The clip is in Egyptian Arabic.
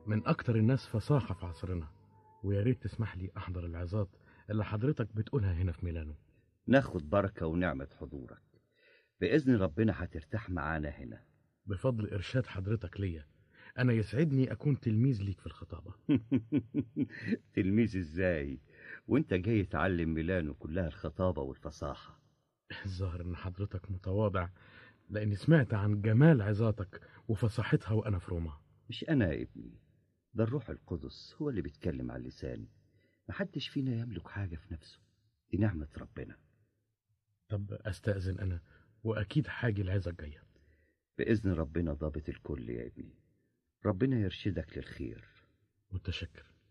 من أكتر الناس فصاحة في عصرنا ويا ريت تسمح لي أحضر العظات اللي حضرتك بتقولها هنا في ميلانو ناخد بركة ونعمة حضورك بإذن ربنا هترتاح معانا هنا بفضل إرشاد حضرتك ليا أنا يسعدني أكون تلميذ ليك في الخطابة تلميذ ازاي وانت جاي تعلم ميلانو كلها الخطابة والفصاحة الظاهر إن حضرتك متواضع لأني سمعت عن جمال عظاتك وفصاحتها وأنا في روما مش أنا يا ابني ده الروح القدس هو اللي بيتكلم على اللسان محدش فينا يملك حاجة في نفسه دي نعمة ربنا طب أستأذن أنا وأكيد حاجة العظة الجاية بإذن ربنا ضابط الكل يا ابني ربنا يرشدك للخير متشكر